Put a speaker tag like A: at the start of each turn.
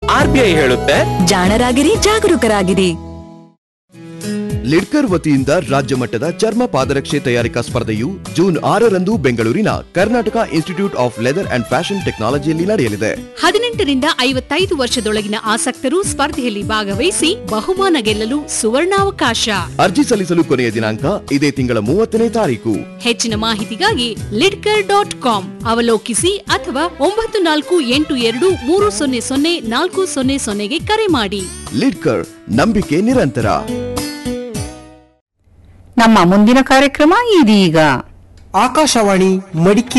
A: R B I ಹೇಳುತ್ತೆ
B: ಜಾಣರಾಗಿರಿ ಜಾಗರೂಕರಾಗಿರಿ
C: ಲಿಡ್ಕರ್ ವತಿಯಿಂದ ರಾಜ್ಯ ಮಟ್ಟದ ಚರ್ಮ ಪಾದರಕ್ಷೆ ತಯಾರಿಕಾ ಸ್ಪರ್ಧೆಯು ಜೂನ್ ಆರರಂದು ಬೆಂಗಳೂರಿನ Karnataka institute of leather and fashion ಟೆಕ್ನಾಲಜಿಯಲ್ಲಿ ನಡೆಯಲಿದೆ
D: ಹದಿನೆಂಟರಿಂದ ಐವತ್ತೈದು ವರ್ಷದೊಳಗಿನ ಆಸಕ್ತರು ಸ್ಪರ್ಧೆಯಲ್ಲಿ ಭಾಗವಹಿಸಿ ಬಹುಮಾನ ಗೆಲ್ಲಲು ಸುವರ್ಣಾವಕಾಶ
C: ಅರ್ಜಿ ಸಲ್ಲಿಸಲು ಕೊನೆಯ ದಿನಾಂಕ ಇದೇ ತಿಂಗಳ ಮೂವತ್ತನೇ ತಾರೀಕು
D: ಹೆಚ್ಚಿನ ಮಾಹಿತಿಗಾಗಿ ಲಿಡ್ಕರ್ ಡಾಟ್ ಕಾಮ್ ಅವಲೋಕಿಸಿ ಅಥವಾ ಒಂಬತ್ತು ನಾಲ್ಕು ಎಂಟು ಎರಡು ಮೂರು ಸೊನ್ನೆ ಸೊನ್ನೆ ನಾಲ್ಕು ಸೊನ್ನೆ ಸೊನ್ನೆಗೆ ಕರೆ ಮಾಡಿ
C: ಲಿಡ್ಕರ್ ನಂಬಿಕೆ ನಿರಂತರ
E: ನಮ್ಮ ಮುಂದಿನ ಕಾರ್ಯಕ್ರಮ ಇದೀಗ
F: ಆಕಾಶವಾಣಿ ಮಡಿಕೇರಿ